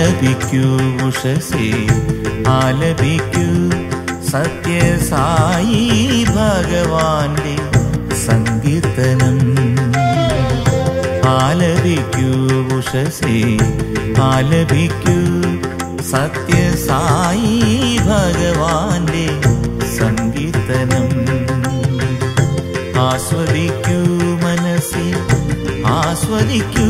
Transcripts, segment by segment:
ആലപിക്കൂ ഉഷസേ ആലപിക്കൂ സത്യസായി ഭഗവാന്റെ സങ്കീർത്തനം ആലപിക്കൂ ഉഷസേ ആലപിക്കൂ സത്യസായി ഭഗവാന്റെ സങ്കീർത്തനം ആസ്വദിക്കൂ മനസ്സിൽ ആസ്വദിക്കൂ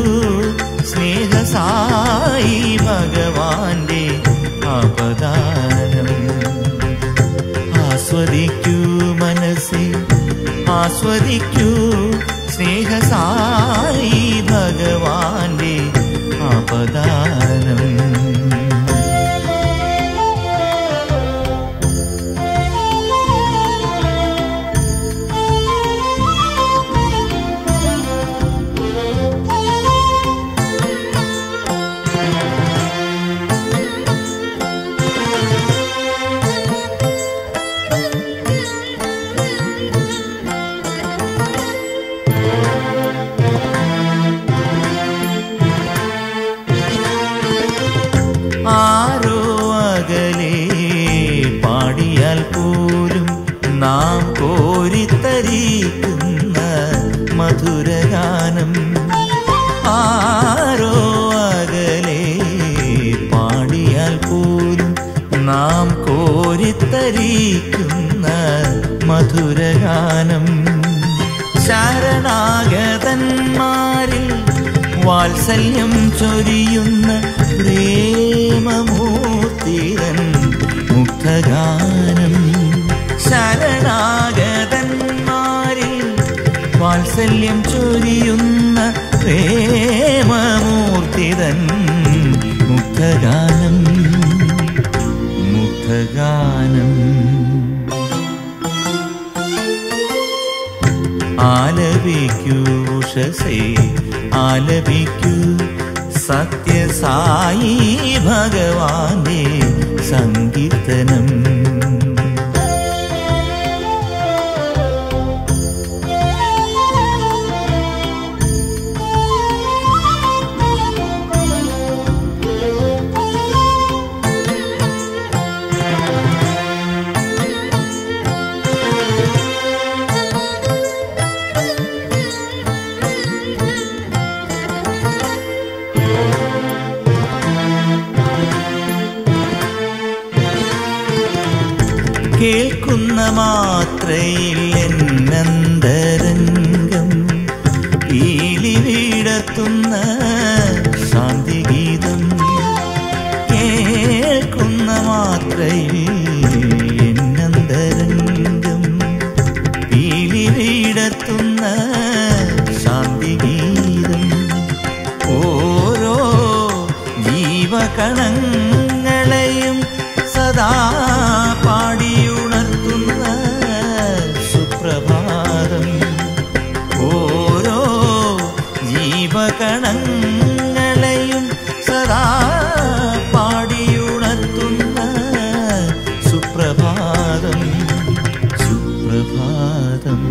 സ്നേഹസായി ഭഗവാന്റെ അപദാനം ആസ്വദിക്കൂ മനസ്സിൽ ആസ്വദിക്കൂ സ്നേഹസായി ഭഗവാന്റെ അപദാനം ആരോ അകലെ പാടിയാൽ പോലും നാം കോരിത്തരിക്കുന്ന മധുരഗാനം ആരോ അകലെ പാടിയാൽ പോലും നാം കോരിത്തരിക്കുന്ന മധുരഗാനം ശരണാഗതന്മാരിൽ വാത്സല്യം ചൊരിയുന്ന പ്രേമമൂർത്തിരൻ മുക്തഗാനം ശരണാഗതന്മാരിൽ വാത്സല്യം ചൊരിയുന്ന പ്രേമമൂർത്തിരൻ മുക്തഗാനം മുക്തഗാനം ആലപിക്കൂ ഉഷസേ ആലപിക്കൂ സത്യസായി ഭഗവാന്റെ സങ്കീർത്തനം കേൾക്കുന്ന മാത്രയിൽ എന്നന്തരംഗം ഈലി വീടത്തുന്ന ശാന്തിഗീതം കേൾക്കുന്ന മാത്രയിൽ എന്നന്തരംഗം ഈലി വീടത്തുന്ന ശാന്തിഗീതം ഓരോ ജീവകണങ്ങളെയും സദാ പാടിയുണർത്തുന്ന സുപ്രഭാതം ഓരോ ജീവകണങ്ങളെയും സദാ പാടിയുണർത്തുന്ന സുപ്രഭാതം സുപ്രഭാതം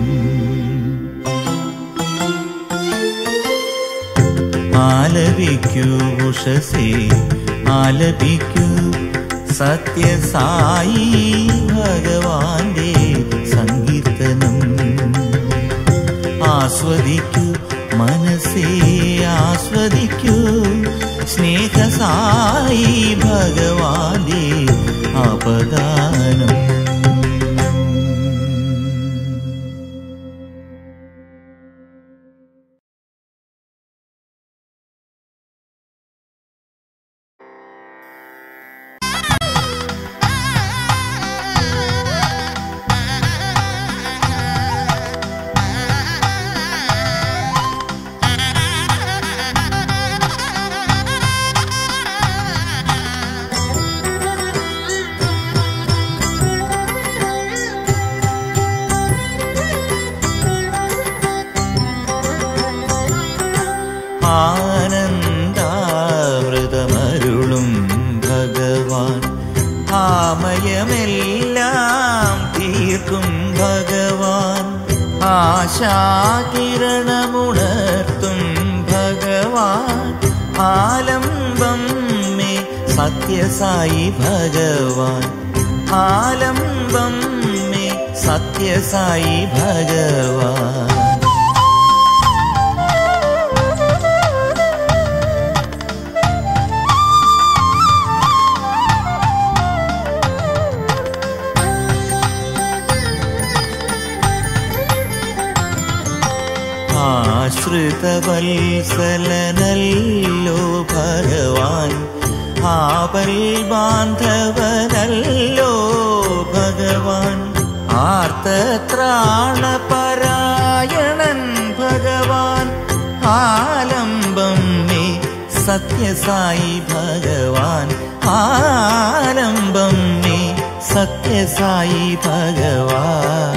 ആലപിക്കൂ ഉഷസേ ആലപിക്കൂ സത്യസായി ഭഗവാന്റെ സങ്കീർത്തനം ആസ്വദിക്കൂ മനസ്സേ ആസ്വദിക്കൂ സ്നേഹസായി ഭഗവാന്റെ അപദാനം ആനന്ദാമൃതമരുളും ഭഗവാൻ ആമയമെല്ലാം തീർക്കും ഭഗവാൻ ആശാകിരണമുണർത്തും ഭഗവാൻ ആലംബം മേ സത്യസായി ഭഗവാൻ ആലംബം മേ സത്യസായി ഭഗവാൻ ആശ്രിതവത്സലനല്ലോ ഭഗവാൻ ആപൽ ബാന്ധവനല്ലോ ഭഗവാൻ ആർത്തത്രാണപരായണൻ ഭഗവാൻ ആലംബം മേ സത്യസായി ഭഗവാൻ ആലംബം മേ സത്യസായി ഭഗവാൻ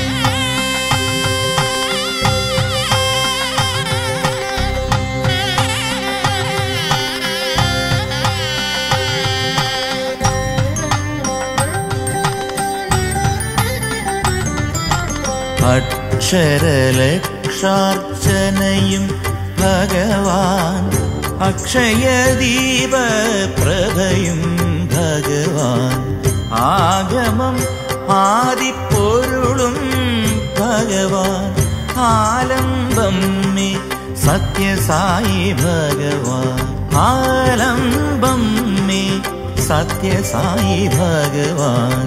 അക്ഷരലക്ഷാർച്ചനയും ഭഗവാൻ അക്ഷയദീപ പ്രഭയും ഭഗവാൻ ആഗമം ആദിപ്പൊരുളും ഭഗവാൻ ആലംബം മേ സത്യസായി ഭഗവാൻ ആലംബം മേ സത്യസായി ഭഗവാൻ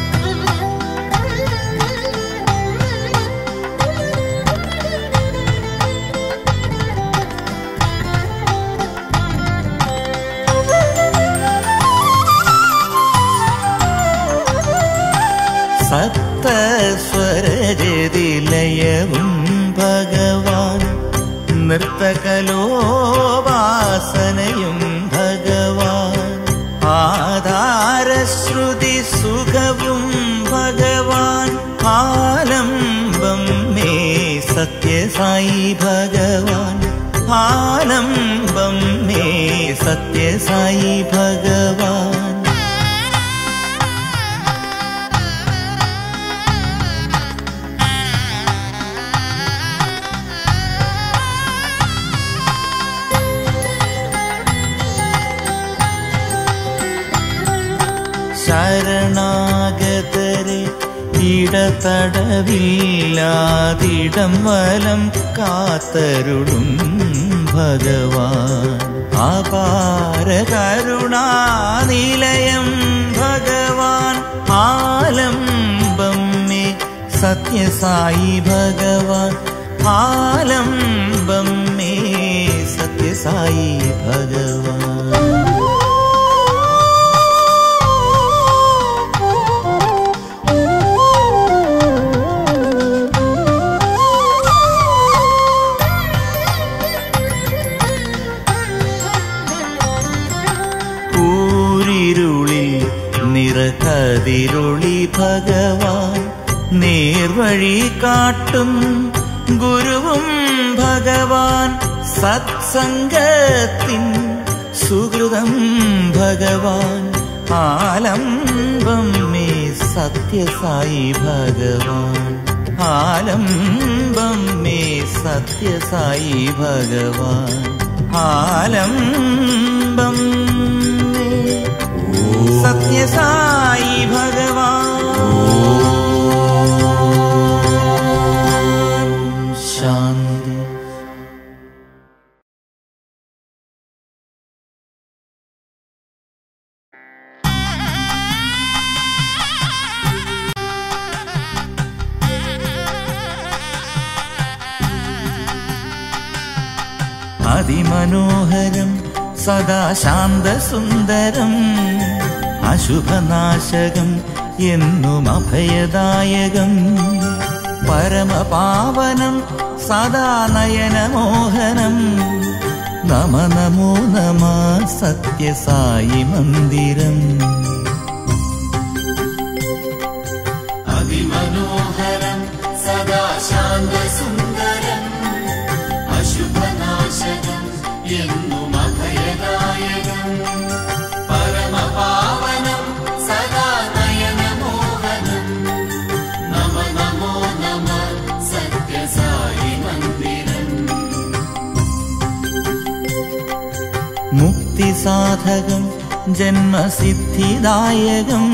സപ്തസ്വരജതിലയവും ഭഗവാൻ നൃത്തകലോപാസനയും ഭഗവാൻ ആധാരശ്രുതി സുഖവും ഭഗവാൻ ആലംബം മേ സത്യസായി ഭഗവാൻ ആലംബം മേ സത്യസായി ഭഗവാൻ ശരണാഗതരെ ഇടതടവില്ലാതിടം വലം കാത്തരുളും ഭഗവാൻ അപാര കരുണാനിലയം ഭഗവാൻ ആലംബം മേ സത്യസായി ഭഗവാൻ ആലംബം മേ സത്യസായി ഭഗവാൻ കൂരിരുളിൽ നിറകതിരുളി ഭഗവാൻ നേർവഴി കാട്ടും ഗുരുവും ഭഗവാൻ സത്സംഗത്തിൻ സുഹൃതം ഭഗവാൻ ആലംബം മേ സത്യസായി ഭഗവാൻ ആലംബം മേ സത്യസായി ഭഗവാൻ ആലംബം മേ സത്യസായി ഭഗവാൻ ശാന്തി അതിമനോഹരം സദാ ശാന്തസുന്ദരം അശുഭനാശകം എന്നും അഭയദായകം പരമപാവനം സദാ നയനമോഹനം നമ നമോ നമ സത്യസായി മന്ദിരം അതിമനോഹരം സദാ ശാന്തസുന്ദരം അശുഭനാശകം എന്നും അഭയദായകം പരമപാവനം സദാ നയനമോഹനം നമ നമോ നമ സത്യസായി മന്ദിരം മുക്തിസാധകം ജന്മസിദ്ധിദായകം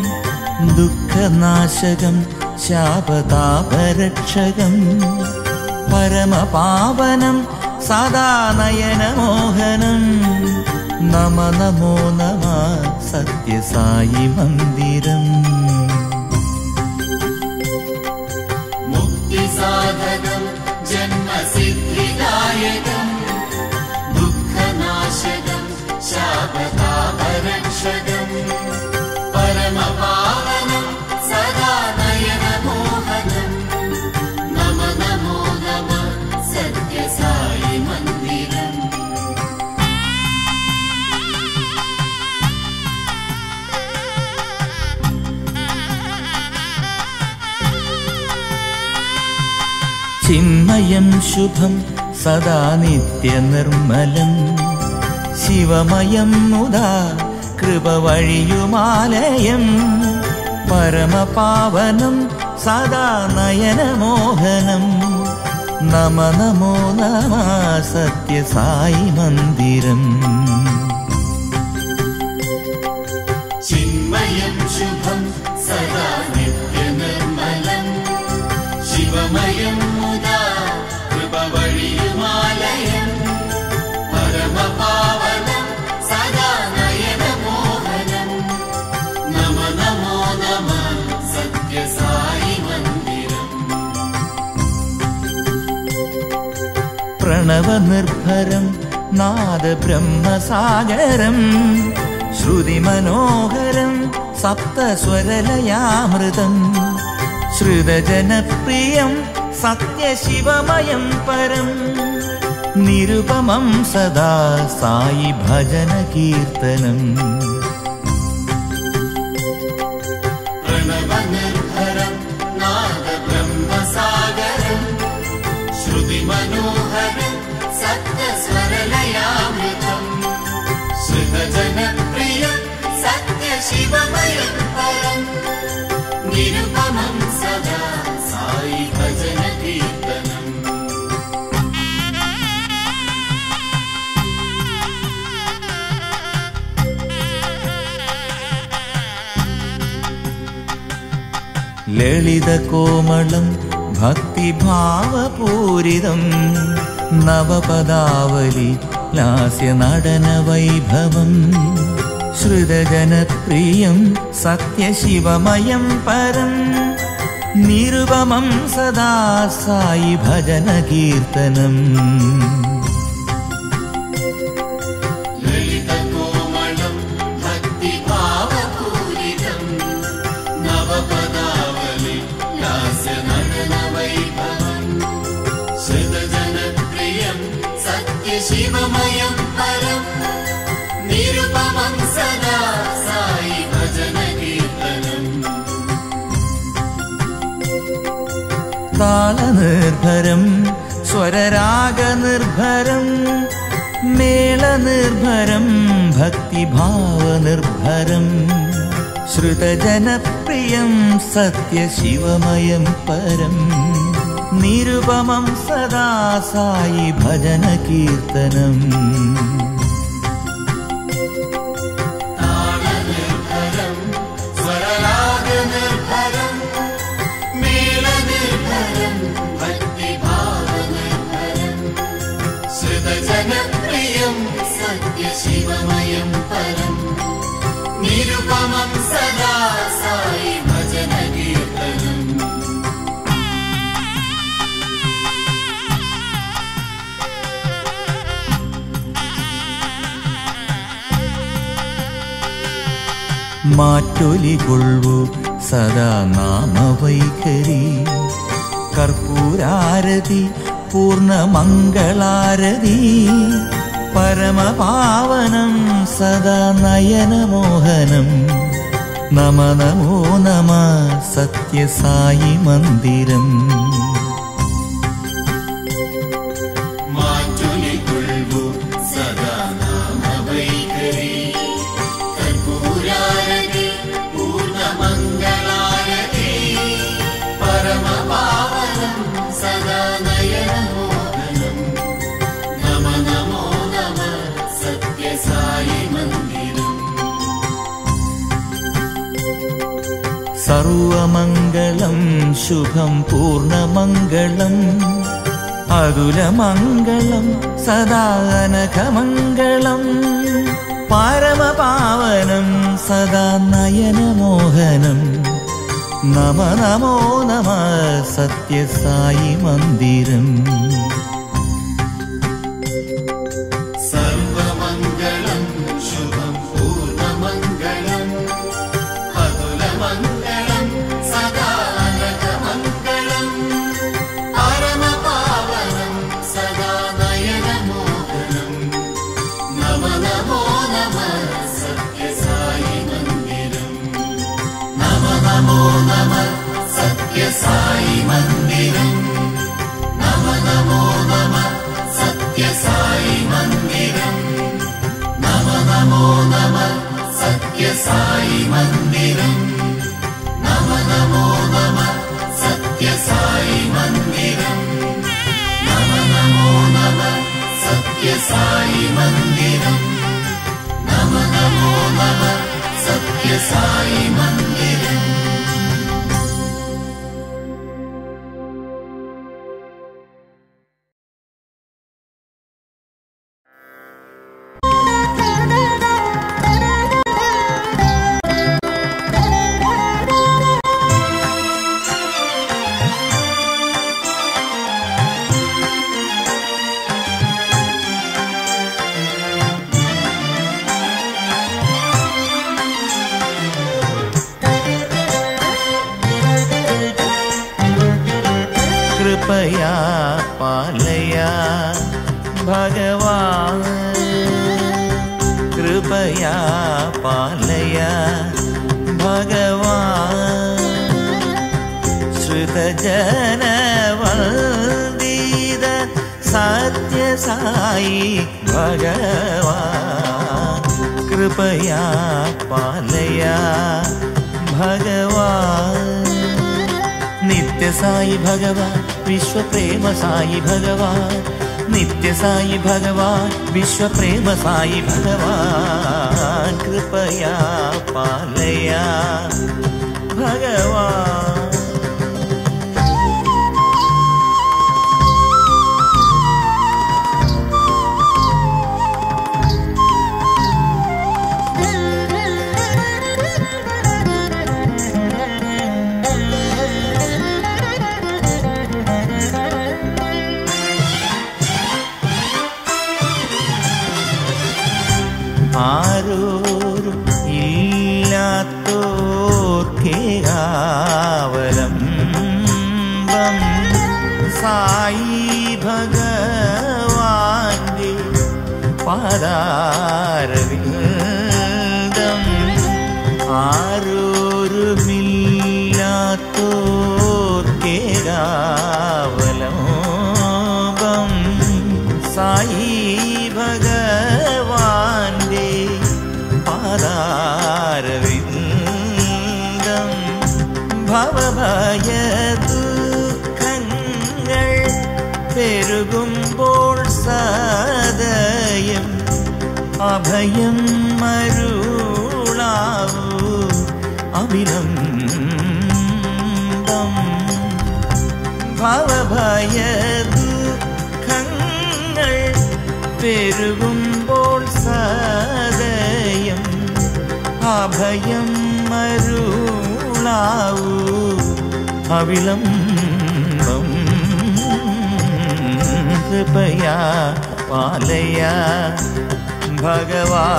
ദുഃഖനാശകം ശാപതാപരക്ഷകം പരമപാവനം സദാ നയനമോഹനം നമ നമോ നമ സത്യസായി മന്ദിരം മുക്തിസാധകം ജന്മസിദ്ധിദായകം ദുഃഖനാശകം ശാപതാപരക്ഷകം പരമപാവനം സദാ നയനമോഹനം നമ നമോ നമ സത്യസായി മന്ദിരം ചിന്മയം ശുഭം സദാ നിത്യനിർമ്മലം ശിവമയം മുതാ കൃപ വഴിയുമാലയം പരമപാവനം സദാ നയനമോഹനം നമ നമോ നമ സത്യസായി മന്ദിരം ചിന്മയം ശുഭം സദാ നിത്യനിർമ്മലം ശിവമയം മുദാ കൃപ വഴിയുമാലയം പരമപാവനം സദാ നയനമോഹനം നമ നമോ നമ സത്യസായി മന്ദിരം പ്രണവനിർഭരം നാദബ്രഹ്മസാഗരം ശ്രുതിമനോഹരം സപ്തസ്വരലയാമൃതം ശ്രുതജനപ്രിയം സത്യശിവമയം പരം നിരുപമം സദാ സായി ഭജന കീർത്തനം പ്രണവനിർഭരം നാദബ്രഹ്മസാഗരം ശ്രുതിമനോഹരം സപ്തസ്വരലയാമൃതം ശ്രുതജനപ്രിയം സത്യശിവമയം പരം നിരുപമം സദാ സായി ഭജന കീർത്തനം ലളിതകോമളം ഭക്തിഭാവപൂരിതം നവപദാവലി ലാസ്യനടനവൈഭവം ശ്രുതജനപ്രിയം സത്യശിവമയം പരം നിരുപമം സദാ സായി ഭജന കീർത്തനം ലളിതകോമളം ഭക്തിഭാവപൂരിതം നവപദാവലി ലാസ്യനടനവൈഭവം ശ്രുതജനപ്രിയം സത്യശിവമയം പരം നിരുപമം സദാ സായി ഭജന കീർത്തനം താളനിർഭരം സ്വരരാഗനിർഭരം മേളനിർഭരം ഭക്തിഭാവനിർഭരം ശ്രുതജനപ്രിയം സത്യശിവമയം പരം നിരുപമം സദാ സായി ഭജന കീർത്തനം താളനിർഭരം സ്വരരാഗനിർഭരം മേളനിർഭരം ഭക്തിഭാവനിർഭരം ശ്രുതജനപ്രിയം സത്യശിവമയം പരം നിരുപമം സദാ സായി ഭജന കീർത്തനം മാറ്റൊലികൊള്ളു സദാ നാമവൈഖരി കർപ്പൂരാരതി പൂർണ്ണമംഗളാരതി പരമപാവനം സദാ നയനമോഹനം നമ നമോ നമ സത്യസായി മന്ദിരം മാറ്റുലികൊള്ളു സദാ നാമവൈഖരി കർപ്പൂരാരതി പൂർണ്ണമംഗളാരതി പരമപാവനം സദാ നയനമോഹനം നമ നമോ നമ സത്യസായി മന്ദിരം സർവമംഗളം ശുഭം പൂർണ്ണമംഗളം അതുലമംഗളം സദാനഘമംഗളം പരമപാവനം സദാ നയനമോഹനം നമ നമോ നമ സത്യസായി മന്ദിരം സർവമംഗളം ശുഭം പൂർണ്ണമംഗളം അതുലമംഗളം സദാനകമംഗളം പരമപാവനം സദാ നയനമോഹനം നമ നമോ നമ സത്യസായി മന്ദിരം നമ നമോ നമ സത്യസായി മന്ദിരം നമ നമോ നമ സത്യസായി മന്ദിരം നമ നമോ നമ സത്യസായി മന്ദിരം നമ നമോ നമ സത്യസായി മന്ദിരം നമ നമോ നമ സത്യസായി മന്ദിരം നമ നമോ നമ സത്യസായി മന്ദിരം कृपया पालया भगवान् कृपया पालया भगवान् श्रुतजनवन्दित सत्यसाई भगवान् कृपया पालया भगवान् നിത്യസായി ഭഗവാൻ വിശ്വപ്രേമ സായി ഭഗവാൻ നിത്യസായി ഭഗവാൻ വിശ്വപ്രേമ സായി ഭഗവാൻ കൃപയാ പാലയാ ഭഗവാൻ ആരോരും ഇല്ലാത്തോർക്കേവലംബം സായി ഭഗവാന്റെ പാദാരവിന്ദം ആരോരുമില്ലാത്തോർക്കേവലംബം സായി ഭഗവാന്റെ പാദാരവിന്ദം ഭവഭയ ദുഃഖങ്ങൾ പെരുകുമ്പോൾ സദയം അഭയം മരുളാവൂ അവിലംബം ഭവഭയ ദുഃഖങ്ങൾ പെരുകുമ്പോൾ സദയം അഭയം മരുളാവൂ അവിലംബം കൃപയാ പാലയ ഭഗവാ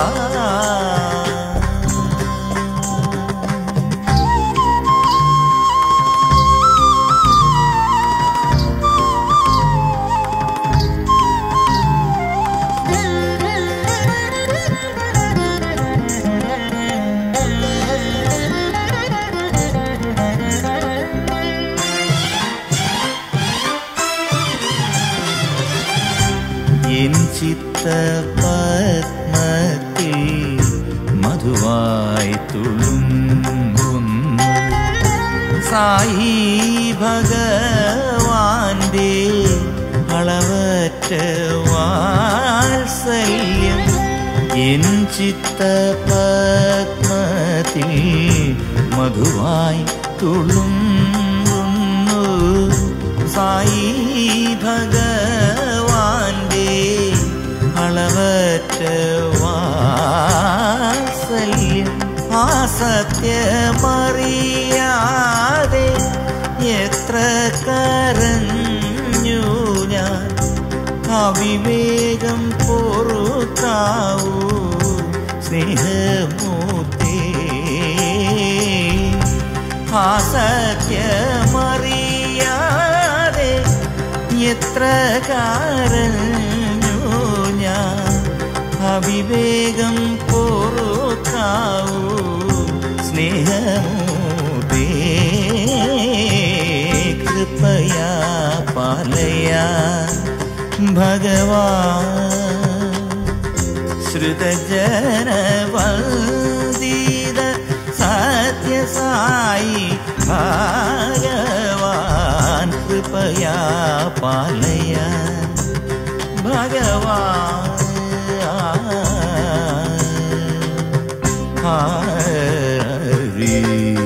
എൻ ചിത്ത പത്മത്തിൽ മധുവായി തുളുമ്പുന്നു സായി ഭഗവാന്റെ അളവറ്റ വാത്സല്യം എൻ ചിത്ത പത്മത്തിൽ മധുവായി തുളുമ്പുന്നു സായി ഭഗവാന്റെ അളവറ്റ വാത്സല്യം ആ സത്യമറിയാതെ എത്ര കരഞ്ഞു ഞാൻ അവിവേകം പൊറുക്കാവൂ സ്നേഹമൂർത്തേ ആ സത്യമറിയാതെ എത്ര കരഞ്ഞു ഞാൻ അവിവേകം പൊറുക്കാവൂ സ്നേഹമൂർത്തേ കൃപയാ പാലയ ഭഗവാൻ ശ്രുതജനവന്ദിത സത്യസായി ഭഗവാൻ കൃപയാ പാലയ ഭഗവാൻ ഹരി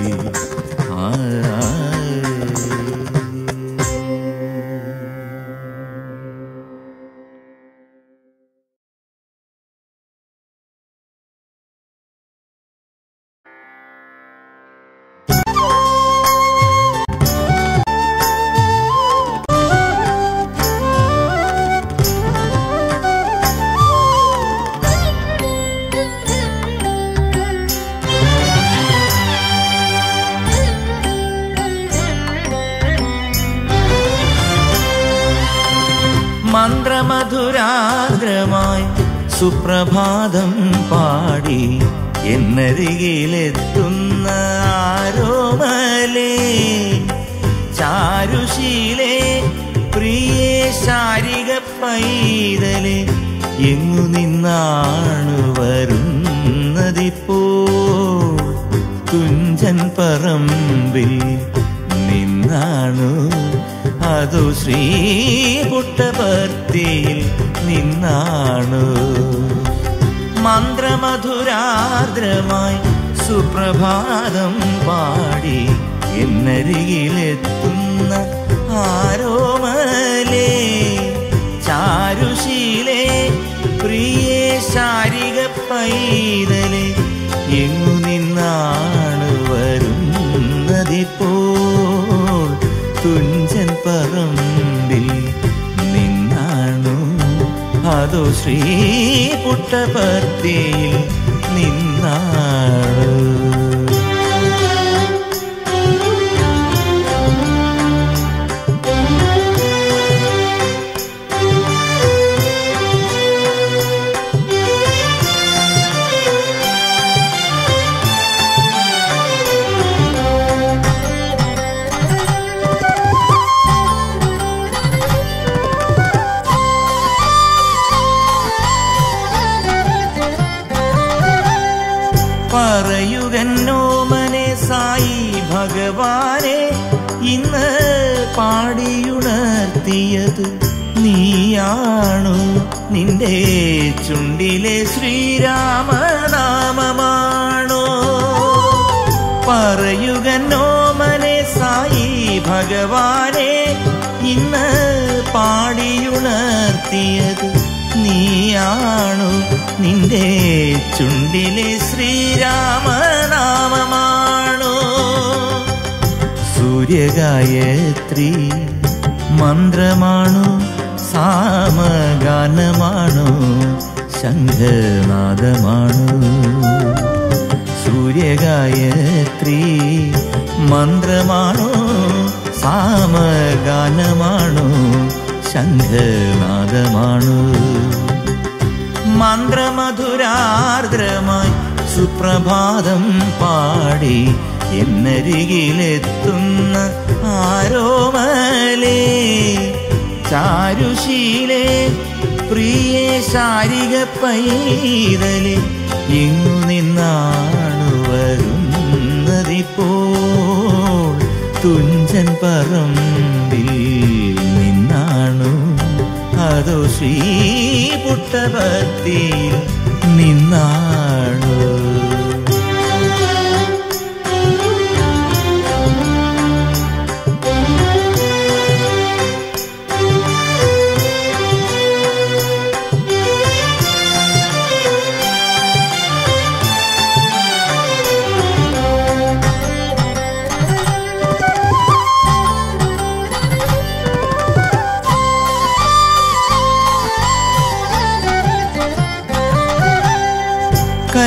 മന്ത്രമധുരാദ്രമായി സുപ്രഭാതം പാടി എന്നരികിലെത്തുന്ന ആരോമലേ ചാരുശീലേ പ്രിയേ ശാരിക പൈതലെ എങ്ങു നിന്നാണു വരുന്നതിപ്പോ തുഞ്ചൻ പറമ്പിൽ നിന്നാണു അതു ശ്രീ പുട്ടപർത്തിയിൽ നിന്നാണു മന്ത്രമധുരാർദ്രമായി സുപ്രഭാതം പാടി എന്നരികിലെത്തുന്ന ആരോമലേ ചാരുശീലേ പ്രിയേ ശാരിക പൈതലെ എങ്ങു നിന്നാണ് വരുന്നതിപ്പോൾ തുഞ്ചൻ പറമ്പിൽ നിന്നാണു അതോ ശ്രീ പുട്ടപർത്തിയിൽ നിന്നാണു പറയുകന്നോമനെ സായി ഭഗവാനെ ഇന്ന് പാടിയുണർത്തിയത് നീയാണു നിന്റെ ചുണ്ടിലെ ശ്രീരാമനാമമാണോ പറയുകന്നോമനെ സായി ഭഗവാനെ ഇന്ന് പാടിയുണർത്തിയത് നീയാണു നിന്റെ ചുണ്ടിലെ ശ്രീരാമനാമമാണോ സൂര്യഗായത്രി മന്ത്രമാണു സാമഗാനമാണു ശംഖനാദമാണു സൂര്യഗായത്രി മന്ത്രമാണോ സാമഗാനമാണോ ശംഖനാദമാണു മന്ത്രമധുരാർദ്രമായി സുപ്രഭാതം പാടി എന്നരികിലെത്തുന്ന ആരോമലേ ചാരുശീലേ പ്രിയേ ശാരിക പൈതലെ എങ്ങു നിന്നാണു വരുന്നതിപ്പോൾ തുഞ്ചൻ പറമ്പിൽ നിന്നാണു അതോ ശ്രീ പുട്ടപത്തിയിൽ നിന്നാണു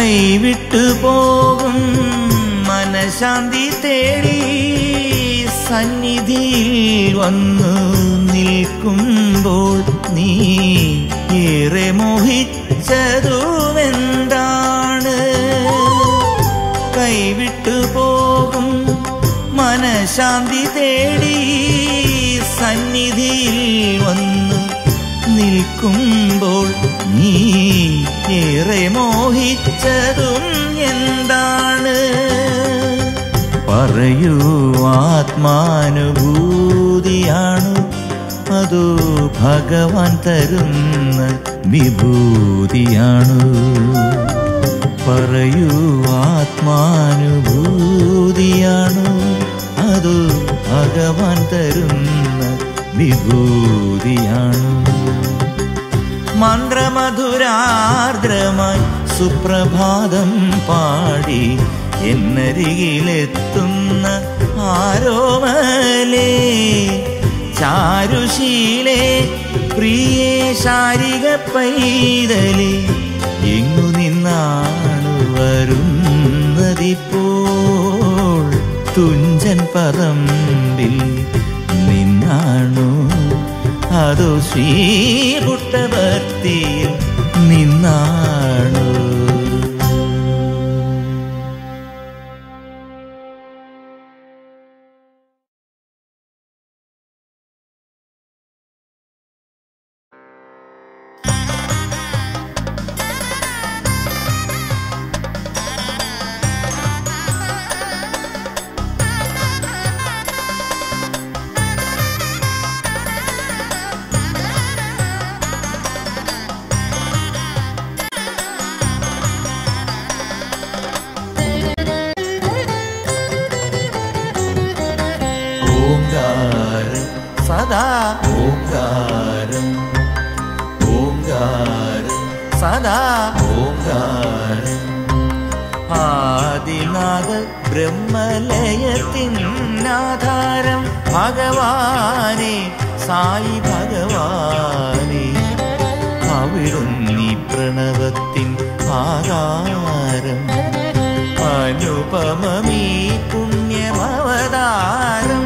കൈവിട്ടു പോകും മനശാന്തി തേടി സന്നിധിയിൽ വന്നു നിൽക്കുമ്പോൾ നീ ഏറെ മോഹിച്ചതുമെന്താണ് കൈവിട്ടു പോകും മനശാന്തി തേടി സന്നിധിയിൽ വന്നു നിൽക്കുമ്പോൾ നീ ഏറെ മോഹിച്ചതും എന്താണ് പറയൂ ആത്മാനുഭൂതിയാണു അതോ ഭഗവാൻ തരുന്ന വിഭൂതിയാണു പറയൂ ആത്മാനുഭൂതിയാണു അതോ ഭഗവാൻ തരുന്ന വിഭൂതിയാണു മന്ത്രമധുരാർദ്രമായി സുപ്രഭാതം പാടി എന്നരികിലെത്തുന്ന ആരോമലേ ചാരുശീലേ പ്രിയേ ശാരിക പൈതലേ എങ്ങു നിന്നാണ് വരുന്നതിപ്പോൾ തുഞ്ചൻ പറമ്പിൽ നിന്നാണു അതോ ശ്രീപുട്ടഭർത്തിയിൽ നിന്നാണു ഓംകാരം സദാ ഓംകാരം ഓംകാരം സദാ ഓംകാരം ആദിനാഥ ബ്രഹ്മലയത്തിനാധാരം ഭഗവാനെ സായി ഭഗവാനെ അവിടുന്നീ പ്രണവത്തിൻ ആകാരം അനുപമമീ പുണ്യമവതാരം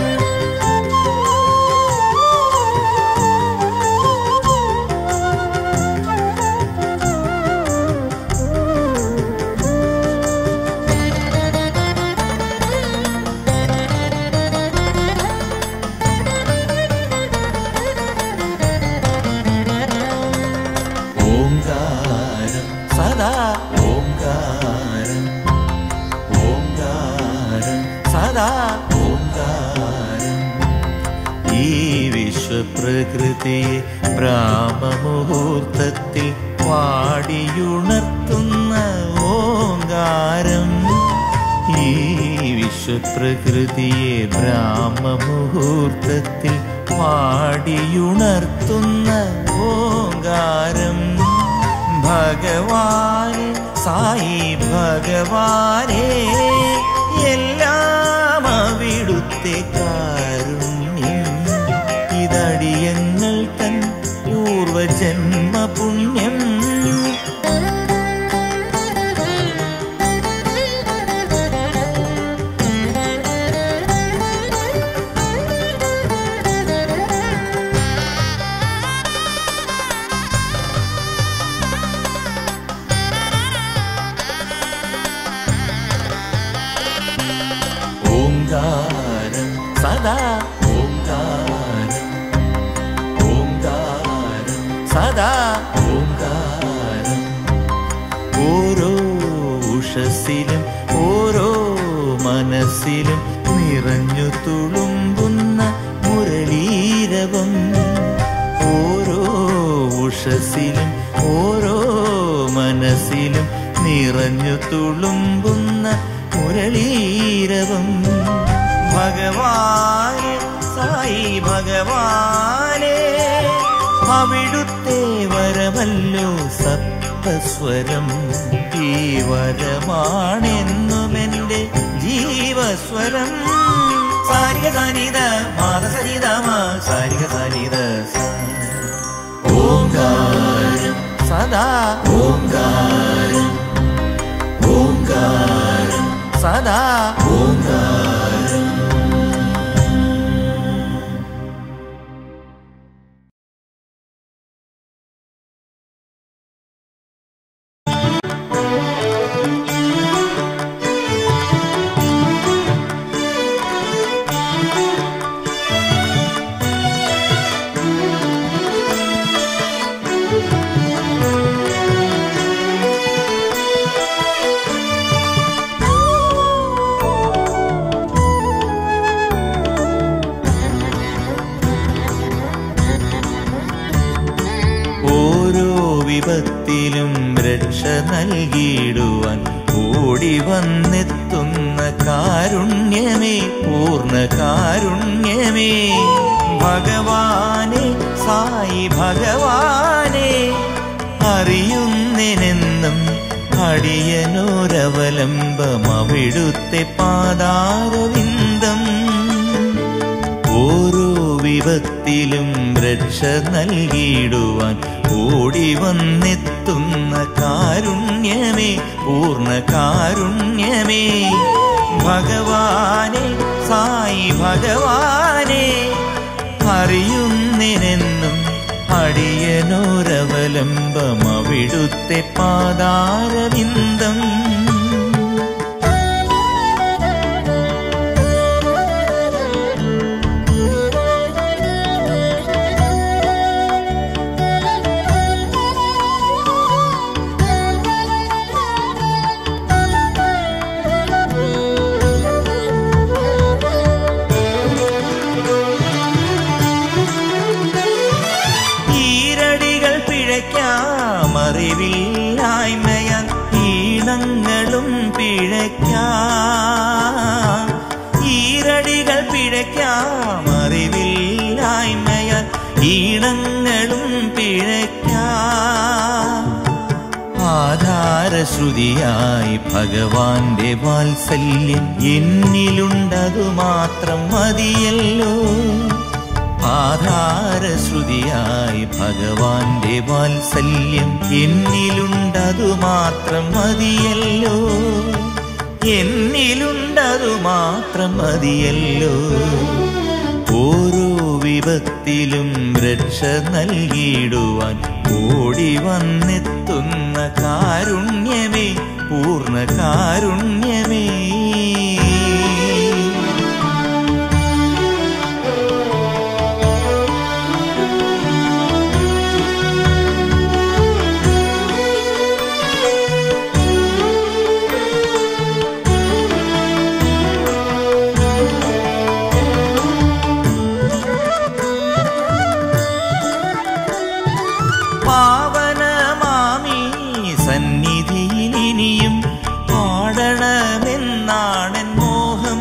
ഓംകാരം സദാ ഓംകാരം ഓംകാരം സദാ ഓംകാരം ഈ വിശ്വപ്രകൃതിയെ ബ്രാഹ്മമുഹൂർത്തത്തിൽ പാടിയുണർത്തുന്ന ഓങ്കാരം ഈ വിശ്വപ്രകൃതിയെ ബ്രാഹ്മമുഹൂർത്തത്തിൽ പാടിയുണർത്തുന്ന ഓങ്കാരം ഭഗവാനെ സായി ഭഗവാനെ എല്ലാം അവിടുത്തെ കാരുണ്യം ഇതടിയങ്ങൾ തൻ പൂർവജന്മ പുണ്യം ഓംകാരം സദാ ഓംകാരം ഓംകാരം സദാ ഓംകാരം ഓരോ ഉഷസ്സിലും ഓരോ മനസ്സിലും നിറഞ്ഞു തുളുമ്പുന്ന മുരളീരവം ഓരോ ഉഷസ്സിലും ഓരോ മനസ്സിലും നിറഞ്ഞു തുളുമ്പുന്ന മുരളീരവം ഭഗവാനെ സായി ഭഗവാനെ അവിടുത്തെ വരമല്ലോ സപ്തസ്വരം ഈ വരമാണെന്നുമെന്റെ ജീവസ്വരം സാരിക സാനിത മാതസരിത മാ സാരിക സാനിത ഓംകാരം സദാ ഓംകാരം വിപത്തിലും രക്ഷ നൽകിയിടുവാൻ ഓടി വന്നെത്തുന്ന കാരുണ്യമേ പൂർണ്ണ കാരുണ്യമേ ഭഗവാനെ സായി ഭഗവാനെ അറിയുന്നെനെന്നും അടിയനോരവലംബം അവിടുത്തെ പാതാരവിന്ദം ഓരോ വിപത്തിലും രക്ഷ നൽകിയിടുവാൻ ഓടി വന്നെത്തുന്ന കാരുണ്യമേ പൂർണ്ണ കാരുണ്യമേ ഭഗവാനെ സായി ഭഗവാനെ അറിയുന്നെനെന്നും അടിയനോരവലംബം അവിടുത്തെ പാതാരവിന്ദം ഈരടികൾ പിഴയ്ക്കാം അറിവില്ലായ്മയാൽ ഈണങ്ങളും പിഴയ്ക്കാം ഈരടികൾ പിഴയ്ക്കാം അറിവില്ലായ്മയാൽ ഈണങ്ങളും പിഴയ്ക്കാം ആധാരശ്രുതിയായി ഭഗവാന്റെ വാത്സല്യം എന്നിലുണ്ടതു മാത്രം മതിയല്ലോ ആധാരശ്രുതിയായി ഭഗവാന്റെ വാത്സല്യം എന്നിലുണ്ടതു മാത്രം മതിയല്ലോ എന്നിലുണ്ടതു മാത്രം മതിയല്ലോ ഓരോ വിപത്തിലും രക്ഷ നൽകിയിടുവാൻ ഓടി വന്നെത്തുന്ന കാരുണ്യമേ പൂർണ്ണ കാരുണ്യമേ പാവനമാമി സന്നിധിയിലിനിയും പാടണമെന്നാണെൻ മോഹം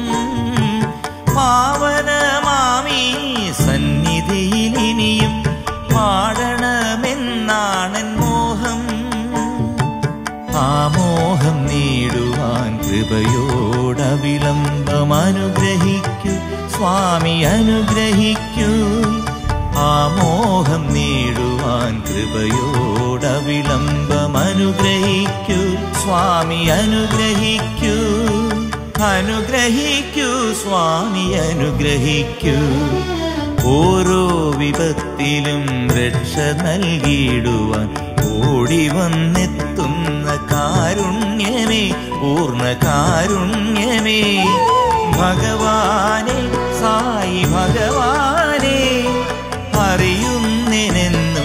പാവനമാമി സന്നിധിയിലിനിയും പാടണമെന്നാണെൻ മോഹം ആ മോഹം നേടുവാൻ കൃപയോടവിളംബം അനുഗ്രഹിക്കൂ സ്വാമി അനുഗ്രഹിക്കൂ ആ മോഹം നേടുവാൻ കൃപയോടവിളംബം അനുഗ്രഹിക്കൂ സ്വാമി അനുഗ്രഹിക്കൂ അനുഗ്രഹിക്കൂ സ്വാമി അനുഗ്രഹിക്കൂ ഓരോ വിപത്തിലും രക്ഷ നൽകിയിടുവാൻ ഓടി വന്നെത്തുന്ന കാരുണ്യമേ പൂർണ്ണ കാരുണ്യമേ ഭഗവാനെ സായി ഭഗവാനെ അറിയുന്നെനെന്നും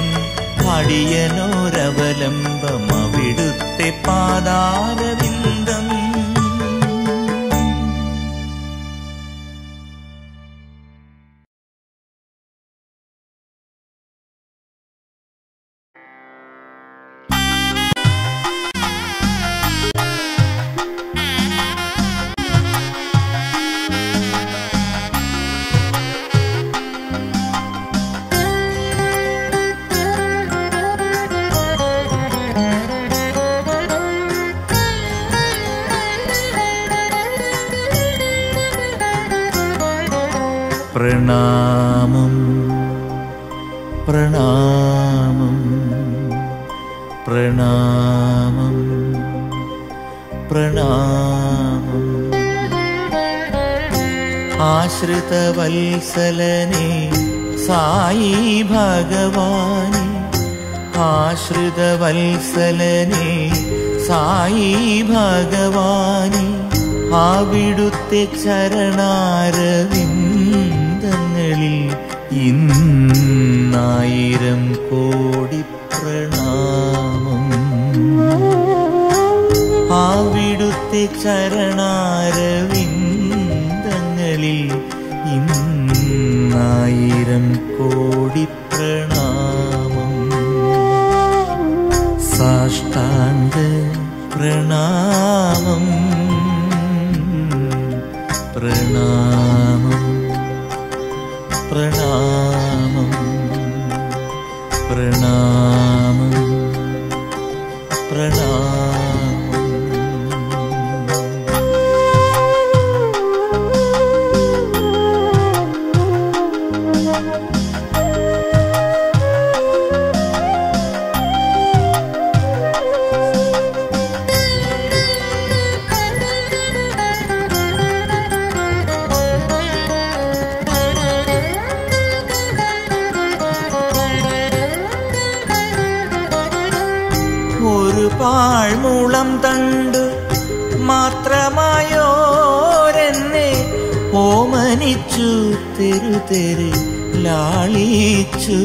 അടിയനോരവലംബം അവിടുത്തെ പാതാരവിന്ദം പ്രണാമം പ്രണാമം പ്രണാമം പ്രണാമം ആശ്രിതവത്സലനെ സായി ഭഗവാനെ ആശ്രിതവത്സലനെ സായി ഭഗവാനെ അവിടുത്തെ ചരണാരവിന്ദങ്ങളിൽ ഇന്നായിരം കോടി പ്രണാമം അവിടുത്തെ ചരണാരവിന്ദങ്ങളിൽ ഇന്നായിരം കോടി പ്രണാമം പ്രണാമം പ്രണാമം പ്രണാമം ഒരു പാഴ്മൂളം തണ്ടു മാത്രമായോരെന്നെ ഓമനിച്ചു തെരു തെരു ലാളിച്ചു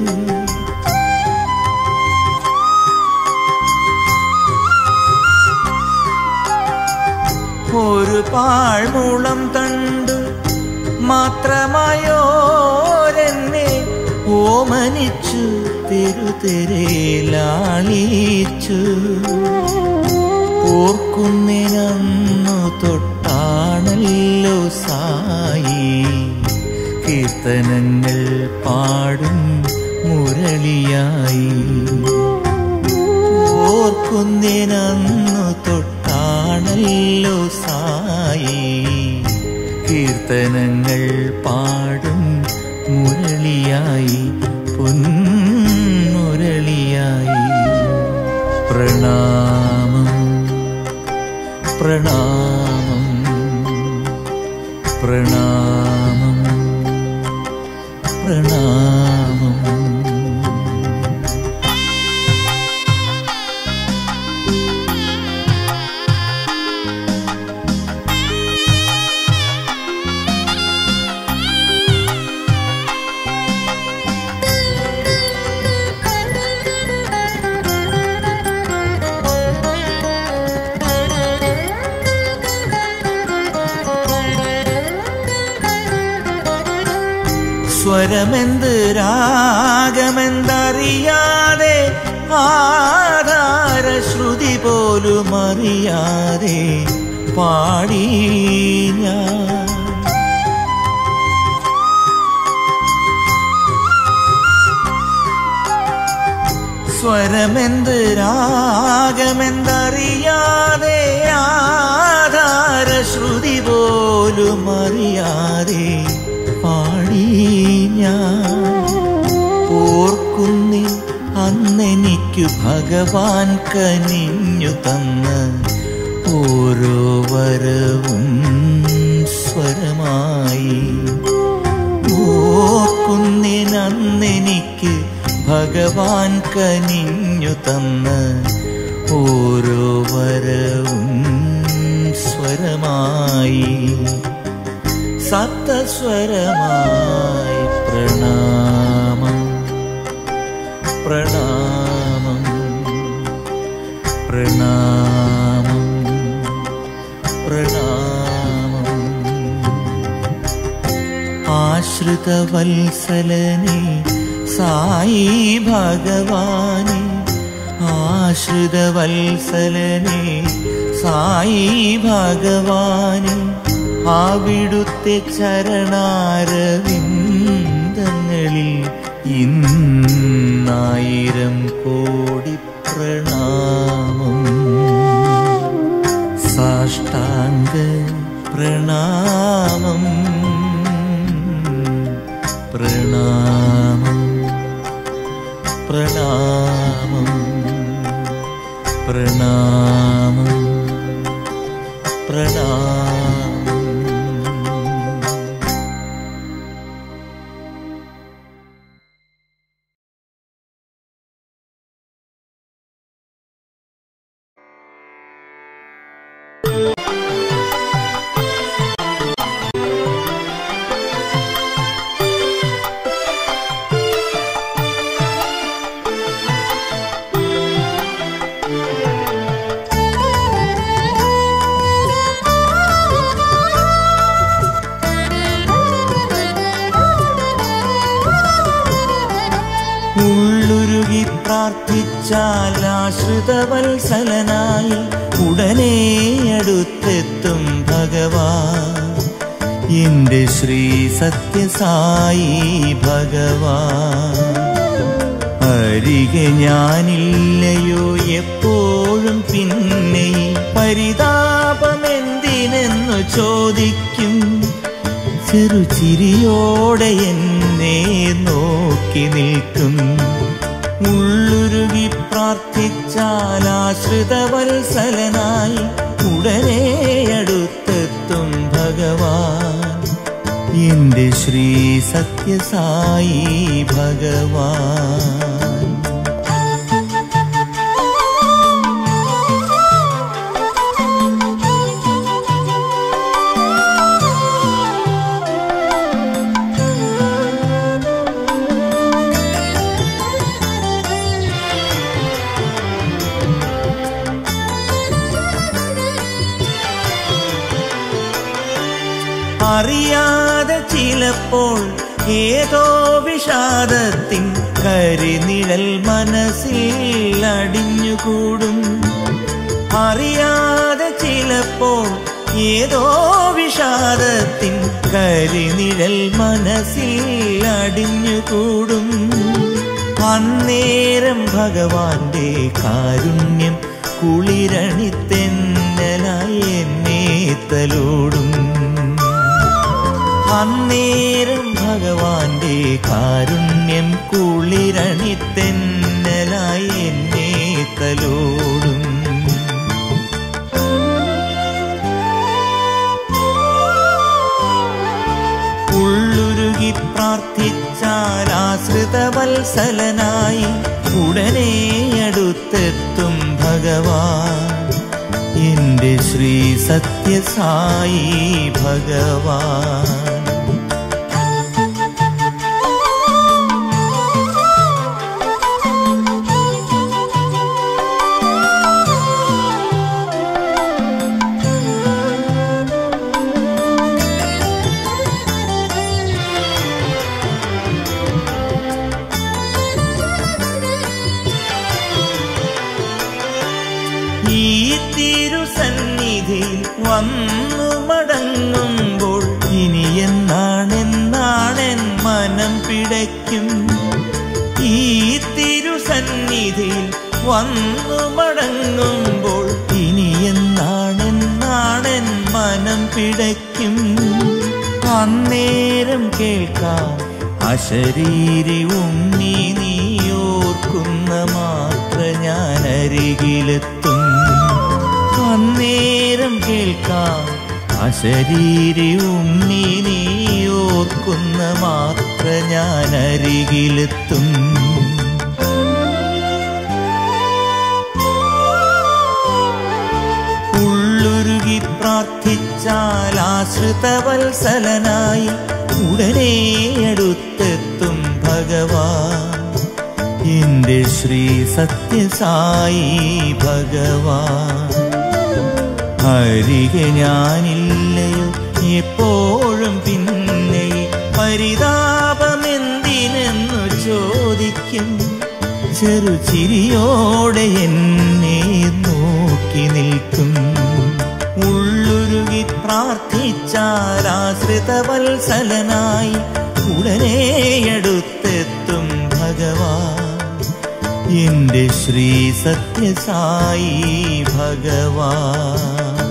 ഒരു പാഴ്മൂളം തണ്ടു മാത്രമായോരെന്നെ ഓമനിച്ചു തെരുതെരെ ലാളിച്ചു ഓർക്കുന്നിനന്നു തൊട്ടാണല്ലോ സായി കീർത്തനങ്ങൾ പാടും മുരളിയായി ഓർക്കുന്നിനന്നു തൊട്ടാണല്ലോ സായി കീർത്തനങ്ങൾ പാടും മുരളിയായി പൊന്മുരളിയായി പ്രണാമം പ്രണാമം പ്രണാമം പ്രണാമം സ്വരമെന്ത് രാഗമെന്തറിയാതെ ആധാര ശ്രുതി പോലും അറിയാതെ പാടി ഞാൻ സ്വരമെന്ത് രാഗമെന്തറിയാതെ ആധാര ശ്രുതി പോലും അറിയാതെ പാടി ഞാൻ ഓർക്കുന്നി അന്നെനിക്കു ഭഗവാൻ കനിഞ്ഞു തന്ന് ഓരോ വരവും സ്വരമായി ഓർക്കുന്നിനന്നെനിക്ക് ഭഗവാൻ കനിഞ്ഞു തന്ന് ഓരോ വരവും സ്വരമായി സപ്തസ്വരമായി പ്രണാമം പ്രണാമം പ്രണാമം പ്രണാമം ആശ്രിതവത്സലനെ സായി ഭഗവാനെ ആശ്രിതവത്സലനെ സായി ഭഗവാനെ അവിടുത്തെ ചരണാരവിന്ദങ്ങളിൽ ഇന്നായിരം കോടി പ്രണാമം സാഷ്ടാംഗ പ്രണാമം പ്രണാമം പ്രണാമം പ്രണാമം പ്രണാമം ഉള്ളുരുകി പ്രാർത്ഥിച്ചാൽ ആശ്രിതവത്സലനായി ഉടനെ അടുത്തെത്തും ഭഗവാൻ എന്റെ ശ്രീ സത്യസായി ഭഗവാൻ അരികെ ഞാനില്ലയോ എപ്പോഴും പിന്നെ ഈ പരിതാപമെന്തിനെന്നു ചോദിക്കും ചെറുചിരിയോടെ എന്നെ നോക്കി നിൽക്കും ഉള്ളുരുകി പ്രാർത്ഥിച്ചാൽ ആശ്രിതവത്സലനായി ഉടനെ അടുത്തെത്തും ഭഗവാൻ എന്റെ ശ്രീ സത്യസായി ഭഗവാൻ അറിയാതെ ചിലപ്പോൾ ഏതോ വിഷാദത്തിൻ കരിനിഴൽ മനസ്സിൽ അടിഞ്ഞുകൂടും അറിയാതെ ചിലപ്പോൾ ഏതോ വിഷാദത്തിൻ കരിനിഴൽ മനസ്സിൽ അടിഞ്ഞുകൂടും അന്നേരം ഭഗവാന്റെ കാരുണ്യം കുളിരണിത്തെന്നലായി എന്നെ തലോടും അന്നേരം ഭഗവാന്റെ കാരുണ്യം കുളിരണിത്തെന്നലായി എന്നെ തലോടും ഉള്ളുരുകി പ്രാർത്ഥിച്ചാൽ ആശ്രിതവത്സലനായി ഉടനെ അടുത്തെത്തും ഭഗവാൻ എന്റെ ശ്രീ സത്യസായി ഭഗവാൻ ഈ തിരുസന്നിധിയിൽ വന്നു മടങ്ങുമ്പോൾ ഇനി എന്നാണെന്നാണെൻ മനം പിടയ്ക്കും ഈ തിരുസന്നിധിയിൽ വന്നു മടങ്ങുമ്പോൾ ഇനി എന്നാണെന്നാണെൻ മനം പിടയ്ക്കും അന്നേരം കേൾക്കാം അശരീരി ഉണ്ണി നീയോർക്കുന്ന മാത്ര ഞാൻ അരികിലെത്തും അന്നേരം കേൾക്കാം അശരീരി ഉണ്ണി നീയോർക്കുന്ന മാത്ര ഞാൻ അരികിലെത്തും ഉള്ളുരുകി പ്രാർത്ഥിച്ചാൽ ആശ്രിതവത്സലനായി ഉടനെ അടുത്തെത്തും ഭഗവാൻ എന്റെ ശ്രീ സത്യസായി ഭഗവാൻ അരികെ ഞാനില്ലയോ എപ്പോഴും പിന്നെ ഈ പരിതാപമെന്തിനെന്നു ചോദിക്കും ചെറുചിരിയോടെ എന്നെ നോക്കി നിൽക്കും ഉള്ളുരുകി പ്രാർത്ഥിച്ചാൽ ആശ്രിതവത്സലനായി ഉടനെ അടുത്തെത്തും ഭഗവാൻ എന്റെ ശ്രീ സത്യസായി ഭഗവാൻ